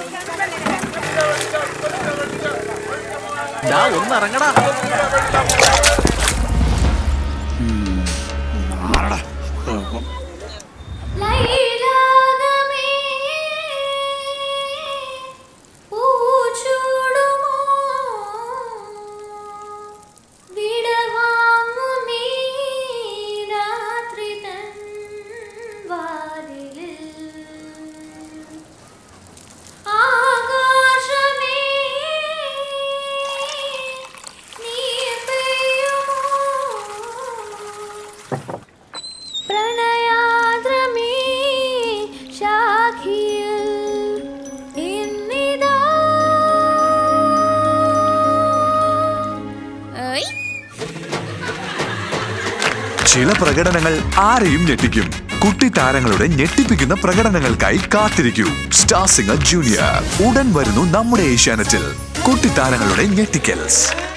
ഡാ ഒന്ന് ഇറങ്ങടാ ലൈലാകമേ പൂച്ചൂടുമോ വിടവാങ്ങുമീ രാത്രി തൻ വാതിലിൽ ആകാശമേ നീ പെയ്യുമോ പ്രണയാദ്രമേ ശാഖിയിൽ ഇന്നിതാ ചില പ്രകടനങ്ങൾ ആരെയും ഞെട്ടിക്കും കുട്ടി താരങ്ങളുടെ ഞെട്ടിപ്പിക്കുന്ന പ്രകടനങ്ങൾക്കായി കാത്തിരിക്കൂ സ്റ്റാർ സിംഗർ ജൂനിയർ ഉടൻ വരുന്നു നമ്മുടെ ഏഷ്യാനെറ്റിൽ കുട്ടി താരങ്ങളുടെ ഞെട്ടിക്കൽസ്